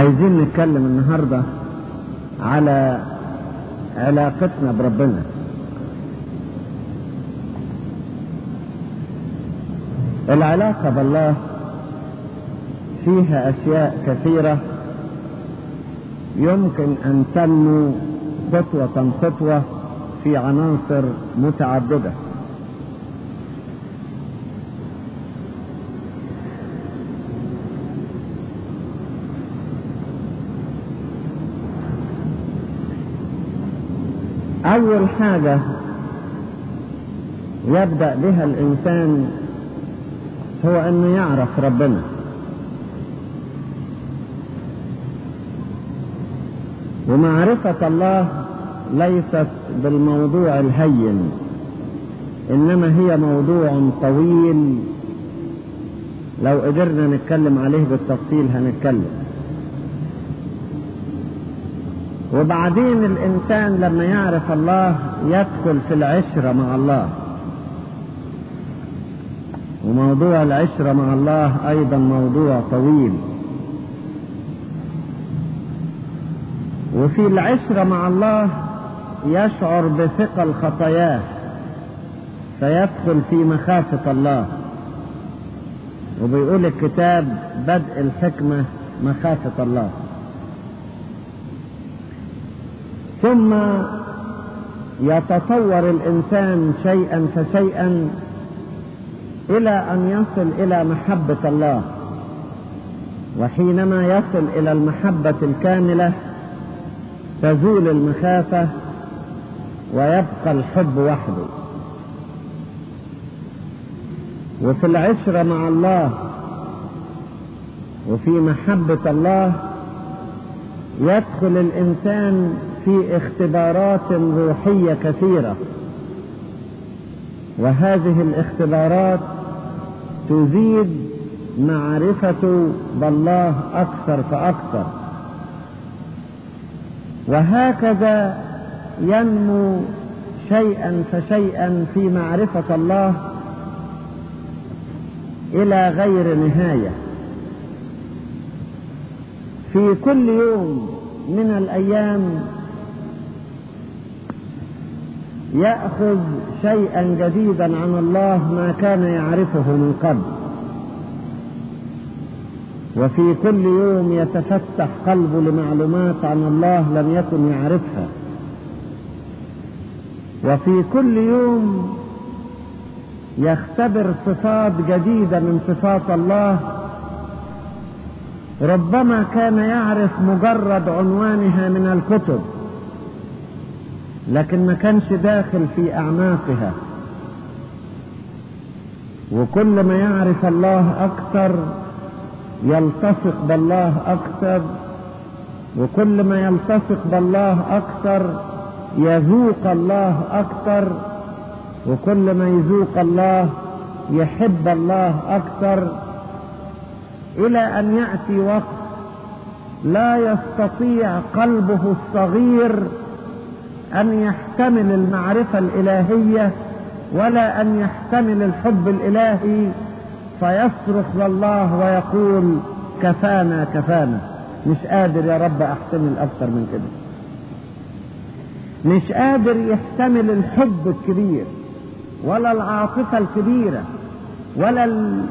عايزين نتكلم النهاردة على علاقتنا بربنا العلاقة بالله فيها أشياء كثيرة يمكن أن تنمو خطوة خطوة في عناصر متعددة أول حاجة يبدأ بها الإنسان هو أنه يعرف ربنا ومعرفة الله ليست بالموضوع الهين إنما هي موضوع طويل لو قدرنا نتكلم عليه بالتفصيل هنتكلم وبعدين الإنسان لما يعرف الله يدخل في العشرة مع الله وموضوع العشرة مع الله أيضا موضوع طويل وفي العشرة مع الله يشعر بثقل خطاياه فيدخل في مخافة الله وبيقول الكتاب بدء الحكمة مخافة الله ثم يتطور الإنسان شيئا فشيئا إلى أن يصل إلى محبة الله وحينما يصل إلى المحبة الكاملة تزول المخافة ويبقى الحب وحده وفي العشرة مع الله وفي محبة الله يدخل الإنسان في اختبارات روحية كثيرة وهذه الاختبارات تزيد معرفة بالله أكثر فأكثر وهكذا ينمو شيئا فشيئا في معرفة الله إلى غير نهاية في كل يوم من الأيام يأخذ شيئا جديدا عن الله ما كان يعرفه من قبل وفي كل يوم يتفتح قلبه لمعلومات عن الله لم يكن يعرفها وفي كل يوم يختبر صفات جديدة من صفات الله ربما كان يعرف مجرد عنوانها من الكتب لكن ما كانش داخل في أعماقها وكل ما يعرف الله أكثر يلتصق بالله أكثر وكل ما يلتصق بالله أكثر يذوق الله أكثر وكل ما يذوق الله يحب الله أكثر إلى أن يأتي وقت لا يستطيع قلبه الصغير أن يحتمل المعرفة الإلهية ولا أن يحتمل الحب الإلهي فيصرخ لله ويقول كفانا كفانا مش قادر يا رب أحتمل أكثر من كده مش قادر يحتمل الحب الكبير ولا العاطفة الكبيرة ولا ال...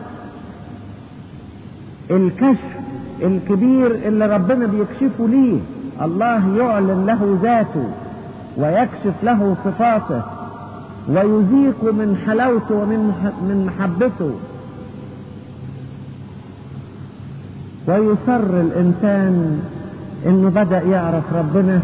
الكشف الكبير اللي ربنا بيكشفه ليه الله يعلن له ذاته ويكشف له صفاته ويذيق من حلاوته ومن من محبته ويسر الانسان انه بدا يعرف ربنا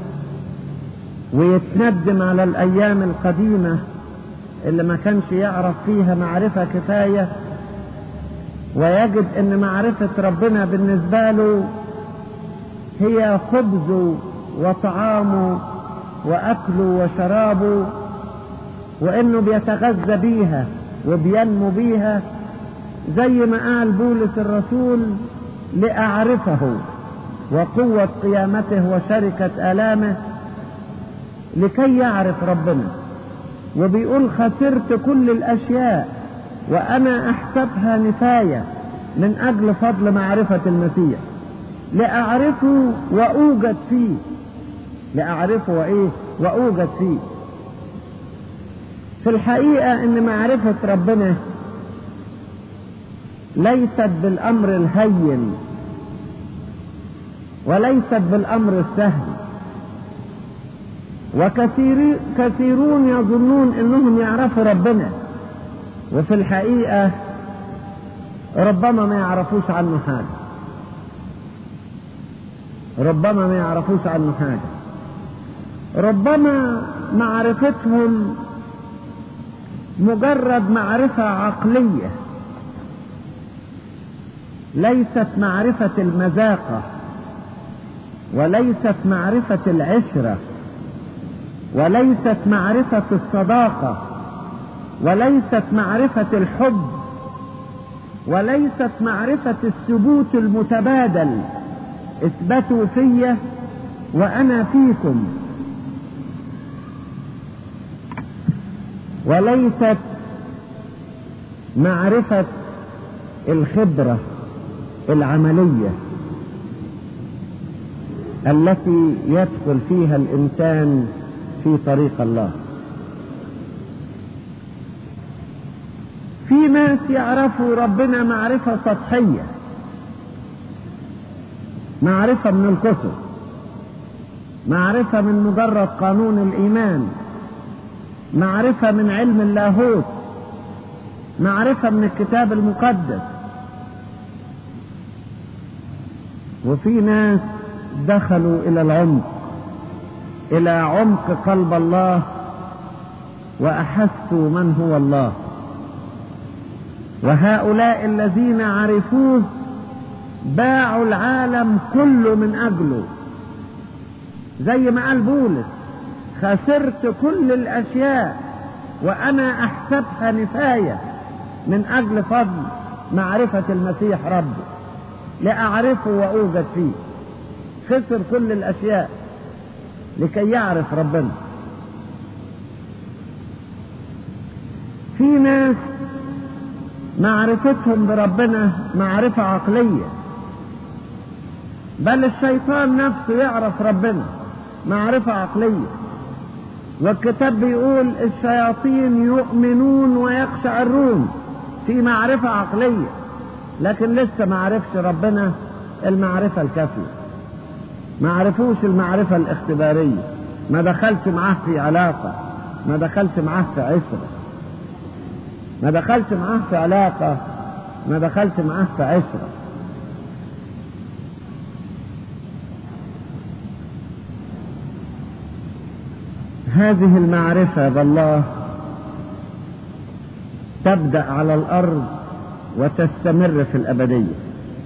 ويتندم على الايام القديمه اللي ما كانش يعرف فيها معرفه كفايه ويجد ان معرفه ربنا بالنسبه له هي خبزه وطعامه واكله وشرابه وانه بيتغذى بيها وبينمو بيها زي ما قال بولس الرسول لاعرفه وقوه قيامته وشركه الامه لكي يعرف ربنا وبيقول خسرت كل الاشياء وانا احسبها نفايه من اجل فضل معرفه المسيح لأعرفه وأوجد فيه لأعرفه وإيه وأوجد فيه في الحقيقة إن معرفة ربنا ليست بالأمر الهين وليست بالأمر السهل وكثير كثيرون يظنون انهم يعرفوا ربنا وفي الحقيقة ربما ما يعرفوش عنه حاجة ربما ما يعرفوش عنه حاجة ربما معرفتهم مجرد معرفة عقلية ليست معرفة المذاقة وليست معرفة العشرة وليست معرفة الصداقة وليست معرفة الحب وليست معرفة الثبوت المتبادل اثبتوا في وانا فيكم وليست معرفة الخبرة العملية التي يدخل فيها الإنسان في طريق الله في ناس يعرفوا ربنا معرفة سطحية معرفة من الكتب معرفة من مجرد قانون الإيمان معرفة من علم اللاهوت معرفة من الكتاب المقدس وفي ناس دخلوا إلى العمق إلى عمق قلب الله وأحسوا من هو الله وهؤلاء الذين عرفوه باعوا العالم كله من أجله زي ما قال بولس خسرت كل الأشياء وأنا أحسبها نفاية من أجل فضل معرفة المسيح ربي لأعرفه وأوجد فيه خسر كل الأشياء لكي يعرف ربنا في ناس معرفتهم بربنا معرفة عقلية بل الشيطان نفسه يعرف ربنا معرفة عقلية والكتاب بيقول الشياطين يؤمنون ويخشعرون في معرفة عقلية لكن لسه ما عرفش ربنا المعرفة الكافية ما عرفوش المعرفة الاختبارية ما دخلش معاه في علاقة ما دخلش معاه في عشرة ما دخلش معاه في علاقة ما دخلش معاه في عشرة هذه المعرفة بالله تبدأ على الأرض وتستمر في الأبدية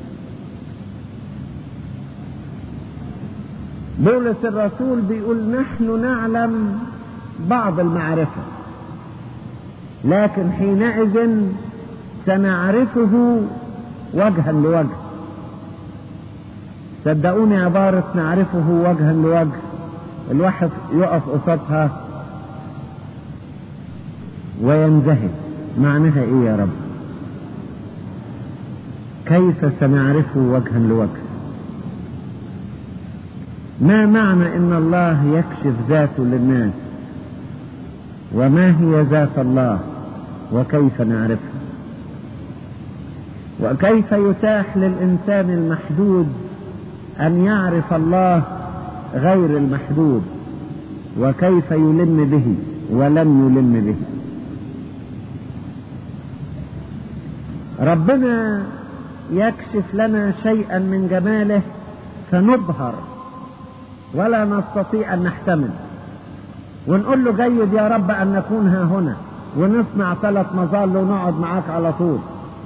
بولس الرسول بيقول نحن نعلم بعض المعرفة لكن حينئذ سنعرفه وجها لوجه صدقوني عبارة نعرفه وجها لوجه الواحد يقف قصادها وينزهد معناها ايه يا رب كيف سنعرفه وجها لوجه ما معنى ان الله يكشف ذاته للناس وما هي ذات الله وكيف نعرفها وكيف يتاح للانسان المحدود ان يعرف الله غير المحدود وكيف يلم به ولم يلم به ربنا يكشف لنا شيئا من جماله فنبهر ولا نستطيع ان نحتمل ونقول له جيد يا رب ان نكون ها هنا ونصنع ثلاث مظال ونقعد معاك على طول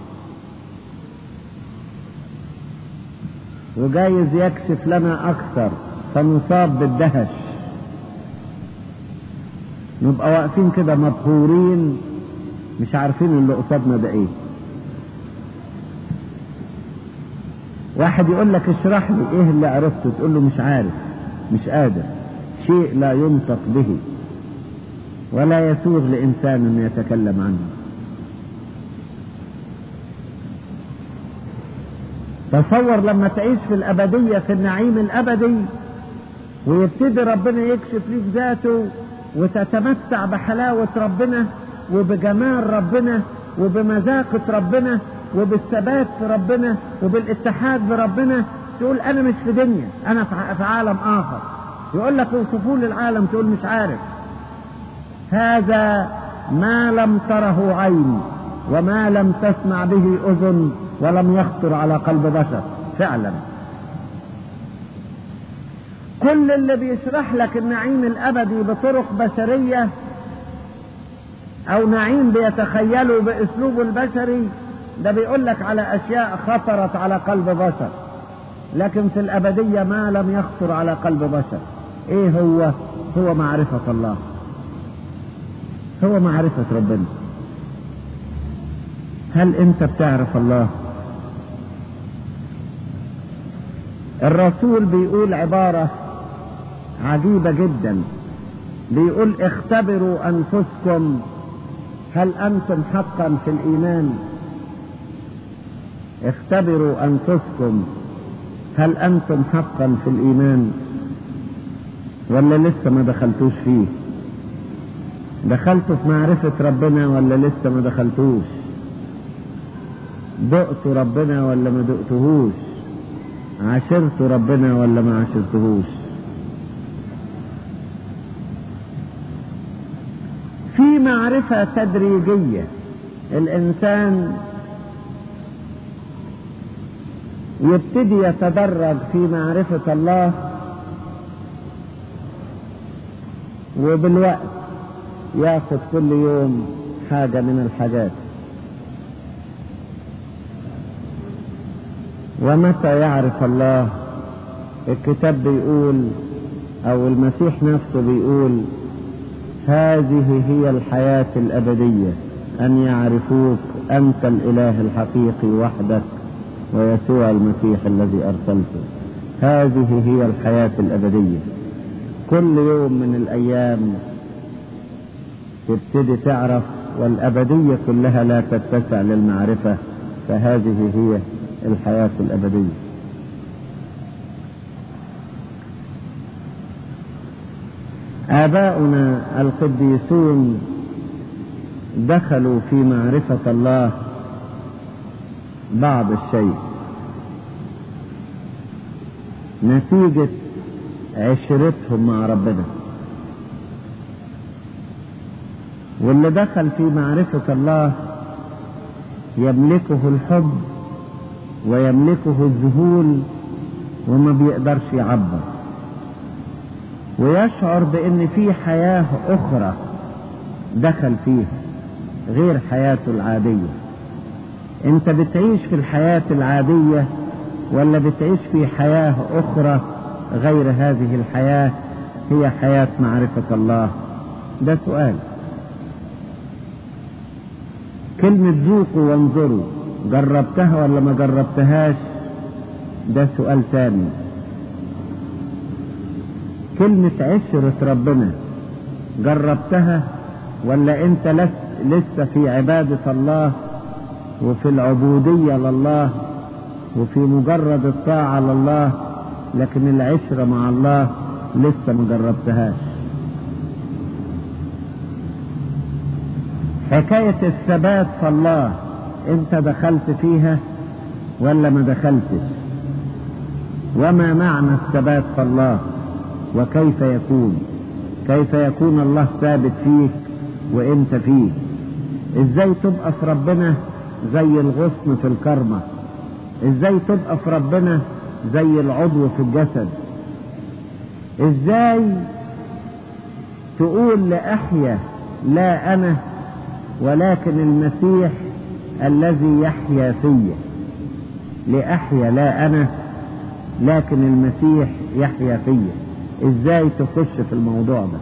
وجايز يكشف لنا اكثر فنصاب بالدهش نبقى واقفين كده مبهورين مش عارفين اللي قصادنا ده ايه واحد يقول لك اشرح لي ايه اللي عرفته تقول له مش عارف مش قادر شيء لا ينطق به ولا يسوغ لانسان ان يتكلم عنه تصور لما تعيش في الأبدية في النعيم الأبدي ويبتدي ربنا يكشف ليك ذاته وتتمتع بحلاوة ربنا وبجمال ربنا وبمذاقة ربنا وبالثبات في ربنا وبالاتحاد بربنا تقول انا مش في دنيا انا في عالم اخر يقول لك اوصفوا لي العالم تقول مش عارف هذا ما لم تره عين وما لم تسمع به اذن ولم يخطر على قلب بشر فعلا كل اللي بيشرح لك النعيم الابدي بطرق بشريه او نعيم بيتخيله باسلوبه البشري ده بيقول لك على اشياء خطرت على قلب بشر لكن في الابديه ما لم يخطر على قلب بشر ايه هو هو معرفه الله هو معرفه ربنا هل انت بتعرف الله الرسول بيقول عباره عجيبه جدا بيقول اختبروا انفسكم هل انتم حقا في الايمان اختبروا انفسكم هل انتم حقا في الايمان ولا لسه ما دخلتوش فيه دخلتوا في معرفة ربنا ولا لسه ما دخلتوش دقتوا ربنا ولا ما دقتهوش عاشرتوا ربنا ولا ما عاشرتهوش في معرفة تدريجية الإنسان يبتدي يتدرج في معرفة الله وبالوقت ياخد كل يوم حاجة من الحاجات ومتى يعرف الله الكتاب بيقول او المسيح نفسه بيقول هذه هي الحياة الأبدية أن يعرفوك أنت الإله الحقيقي وحدك ويسوع المسيح الذي أرسلته هذه هي الحياة الأبدية كل يوم من الأيام تبتدي تعرف والأبدية كلها لا تتسع للمعرفة فهذه هي الحياة الأبدية آباؤنا القديسون دخلوا في معرفة الله بعض الشيء نتيجة عشرتهم مع ربنا واللي دخل في معرفة الله يملكه الحب ويملكه الذهول وما بيقدرش يعبر ويشعر بان في حياة اخرى دخل فيها غير حياته العادية انت بتعيش في الحياة العادية ولا بتعيش في حياة اخرى غير هذه الحياة هي حياة معرفة الله ده سؤال كلمة ذوقوا وانظروا جربتها ولا ما جربتهاش ده سؤال تاني كلمة عشرة ربنا جربتها ولا انت لس لسه في عبادة الله وفي العبودية لله وفي مجرد الطاعة لله لكن العشرة مع الله لسه ما جربتهاش حكاية الثبات في الله انت دخلت فيها ولا ما دخلتش وما معنى الثبات في الله وكيف يكون كيف يكون الله ثابت فيك وانت فيه ازاي تبقى في ربنا زي الغصن في الكرمة ازاي تبقى في ربنا زي العضو في الجسد ازاي تقول لأحيا لا أنا ولكن المسيح الذي يحيا فيا لأحيا لا أنا لكن المسيح يحيا فيا ازاي تخش في الموضوع ده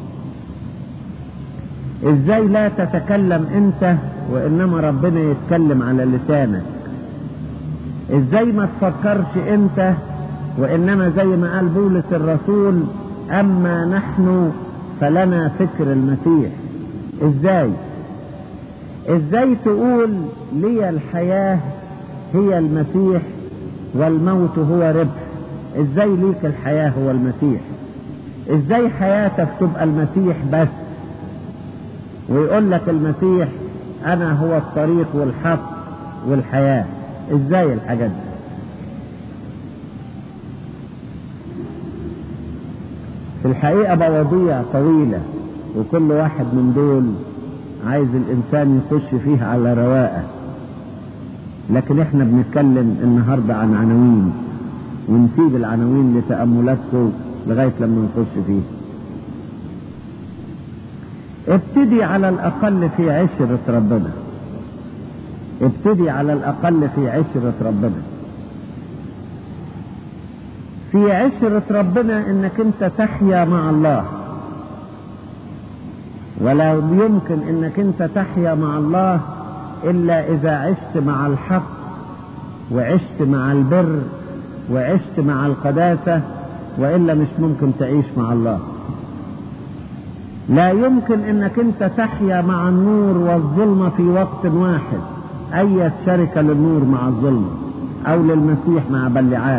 ازاي لا تتكلم انت وانما ربنا يتكلم على لسانك ازاي ما تفكرش انت وانما زي ما قال بولس الرسول اما نحن فلنا فكر المسيح ازاي ازاي تقول لي الحياة هي المسيح والموت هو ربح ازاي ليك الحياة هو المسيح ازاي حياتك تبقى المسيح بس ويقول لك المسيح انا هو الطريق والحق والحياة ازاي الحاجات دي في الحقيقة مواضيع طويلة وكل واحد من دول عايز الإنسان يخش فيها على رواقة لكن احنا بنتكلم النهاردة عن عناوين ونسيب العناوين لتأملاتكم لغاية لما نخش فيه ابتدي على الأقل في عشرة ربنا ابتدي على الأقل في عشرة ربنا في عشرة ربنا انك انت تحيا مع الله ولا يمكن انك انت تحيا مع الله الا اذا عشت مع الحق وعشت مع البر وعشت مع القداسة والا مش ممكن تعيش مع الله لا يمكن انك انت تحيا مع النور والظلمة في وقت واحد اي شركة للنور مع الظلمة او للمسيح مع بلعان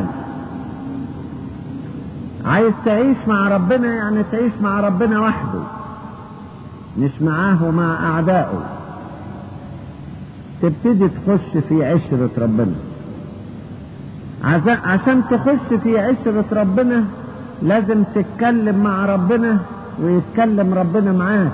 عايز تعيش مع ربنا يعني تعيش مع ربنا وحده مش معاه ومع اعدائه تبتدي تخش في عشرة ربنا عشان تخش في عشرة ربنا لازم تتكلم مع ربنا ويتكلم ربنا معاك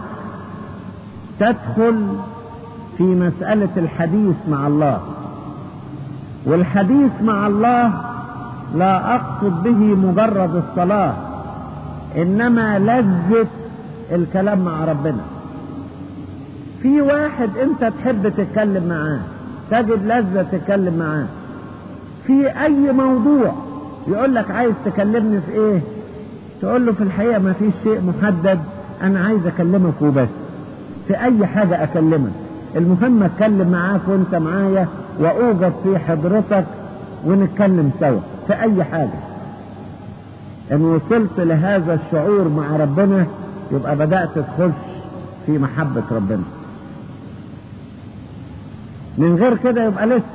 تدخل في مسألة الحديث مع الله والحديث مع الله لا أقصد به مجرد الصلاة إنما لذة الكلام مع ربنا في واحد أنت تحب تتكلم معاه تجد لذة تتكلم معاه في أي موضوع يقول لك عايز تكلمني في إيه تقول له في الحقيقة ما فيش شيء محدد أنا عايز أكلمك وبس في أي حاجة أكلمك المهم أتكلم معاك وأنت معايا وأوجد في حضرتك ونتكلم سوا في أي حاجة إن وصلت لهذا الشعور مع ربنا يبقى بدأت تخش في محبة ربنا من غير كده يبقى لسه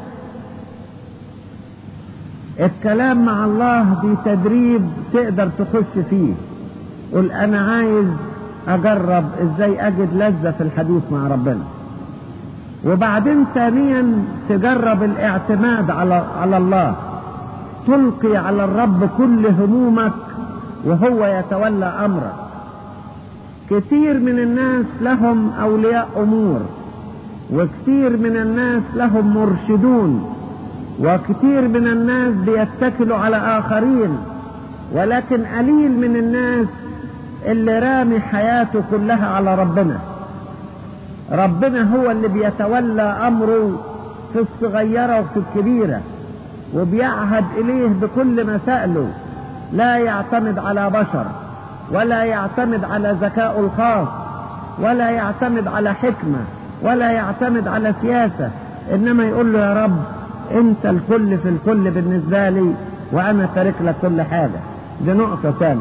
الكلام مع الله دي تدريب تقدر تخش فيه قل انا عايز اجرب ازاي اجد لذة في الحديث مع ربنا وبعدين ثانيا تجرب الاعتماد على على الله تلقي على الرب كل همومك وهو يتولى امرك كثير من الناس لهم اولياء امور وكثير من الناس لهم مرشدون وكثير من الناس بيتكلوا على آخرين ولكن قليل من الناس اللي رامي حياته كلها على ربنا ربنا هو اللي بيتولى أمره في الصغيرة وفي الكبيرة وبيعهد إليه بكل مسائله لا يعتمد على بشر ولا يعتمد على ذكاء الخاص ولا يعتمد على حكمة ولا يعتمد على سياسة إنما يقول له يا رب انت الكل في الكل بالنسبة لي وانا تارك لك كل حاجة دي نقطة ثانية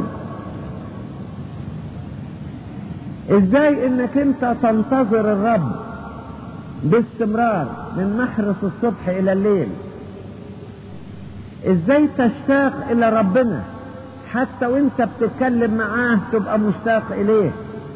ازاي انك انت تنتظر الرب باستمرار من محرس الصبح الى الليل ازاي تشتاق الى ربنا حتى وانت بتتكلم معاه تبقى مشتاق اليه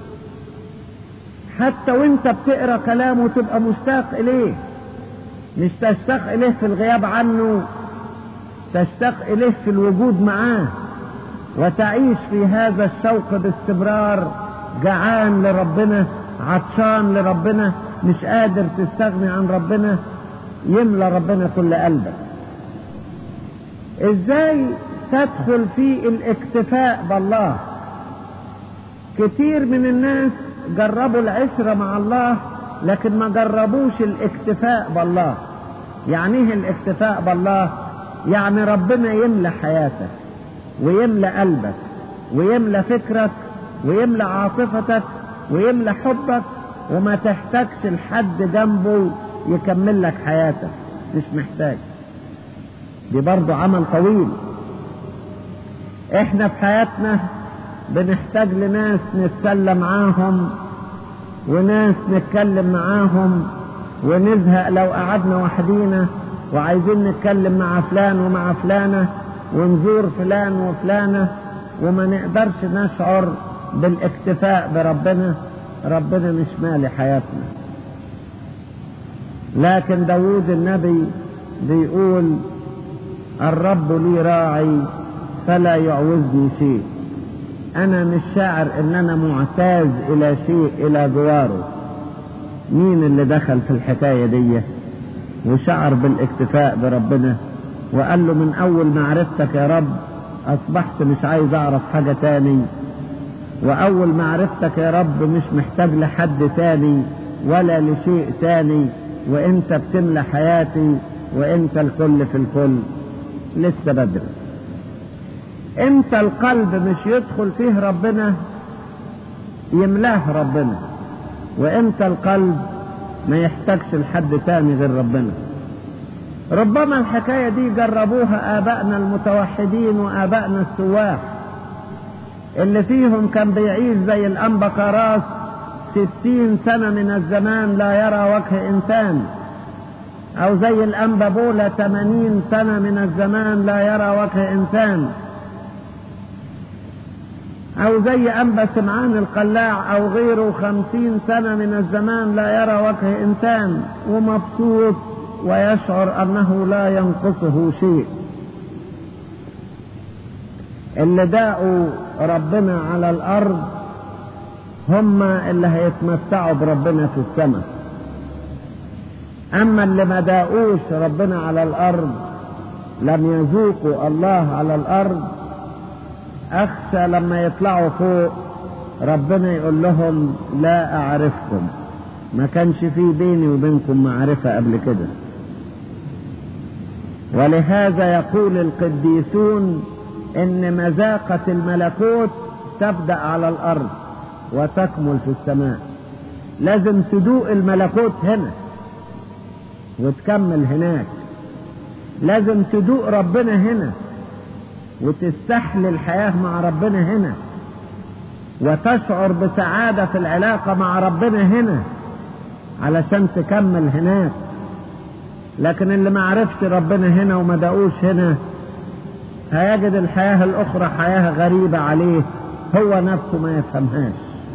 حتى وانت بتقرا كلامه تبقى مشتاق اليه مش تشتاق إليه في الغياب عنه تشتاق إليه في الوجود معاه وتعيش في هذا الشوق باستمرار جعان لربنا عطشان لربنا مش قادر تستغني عن ربنا يملى ربنا كل قلبك ازاي تدخل في الاكتفاء بالله كتير من الناس جربوا العشرة مع الله لكن ما جربوش الاكتفاء بالله يعني ايه الاكتفاء بالله يعني ربنا يملى حياتك ويملى قلبك ويملى فكرك ويملى عاطفتك ويملى حبك وما تحتاجش لحد جنبه يكمل لك حياتك مش محتاج دي برضو عمل طويل احنا في حياتنا بنحتاج لناس نتسلى معاهم وناس نتكلم معاهم ونزهق لو قعدنا وحدينا وعايزين نتكلم مع فلان ومع فلانة ونزور فلان وفلانة وما نقدرش نشعر بالاكتفاء بربنا ربنا مش مالي حياتنا لكن داود النبي بيقول الرب لي راعي فلا يعوزني شيء انا مش شاعر ان انا معتاز الى شيء الى جواره مين اللي دخل في الحكاية دي وشعر بالاكتفاء بربنا وقال له من اول معرفتك يا رب اصبحت مش عايز اعرف حاجة تاني واول معرفتك يا رب مش محتاج لحد تاني ولا لشيء تاني وانت بتملى حياتي وانت الكل في الكل لسه بدري امتى القلب مش يدخل فيه ربنا يملاه ربنا وامتى القلب ما يحتاجش لحد تاني غير ربنا ربما الحكاية دي جربوها آبائنا المتوحدين وآبائنا السواح اللي فيهم كان بيعيش زي الأنبا كراس ستين سنة من الزمان لا يرى وجه إنسان أو زي الأنبا بولا ثمانين سنة من الزمان لا يرى وجه إنسان أو زي أنبا سمعان القلاع أو غيره خمسين سنة من الزمان لا يرى وجه إنسان ومبسوط ويشعر أنه لا ينقصه شيء اللي داقوا ربنا على الأرض هم اللي هيتمتعوا بربنا في السماء أما اللي ما داقوش ربنا على الأرض لم يذوقوا الله على الأرض أخشى لما يطلعوا فوق ربنا يقول لهم لا أعرفكم ما كانش في بيني وبينكم معرفة قبل كده ولهذا يقول القديسون ان مذاقة الملكوت تبدأ على الارض وتكمل في السماء لازم تدوق الملكوت هنا وتكمل هناك لازم تدوق ربنا هنا وتستحل الحياة مع ربنا هنا وتشعر بسعادة في العلاقة مع ربنا هنا علشان تكمل هناك لكن اللي ما عرفش ربنا هنا وما دقوش هنا هيجد الحياة الأخرى حياة غريبة عليه هو نفسه ما يفهمهاش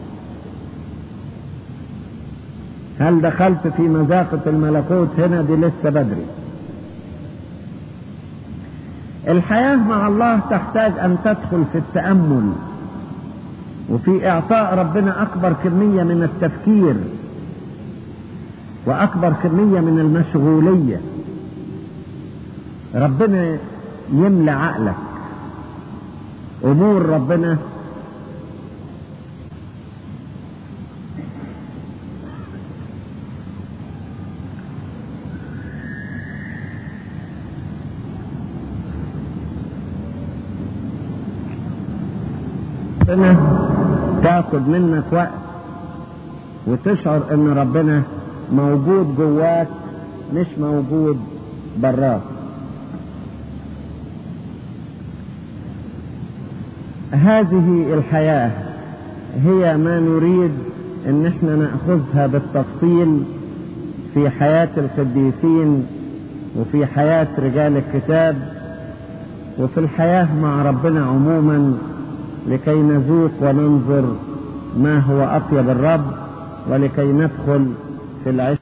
هل دخلت في مذاقة الملكوت هنا دي لسه بدري الحياة مع الله تحتاج أن تدخل في التأمل وفي إعطاء ربنا أكبر كمية من التفكير وأكبر كمية من المشغولية ربنا يملى عقلك أمور ربنا ربنا تاخد منك وقت وتشعر ان ربنا موجود جواك مش موجود براك هذه الحياة هي ما نريد ان احنا نأخذها بالتفصيل في حياة القديسين وفي حياة رجال الكتاب وفي الحياة مع ربنا عموما لكي نذوق وننظر ما هو أطيب الرب ولكي ندخل في العشق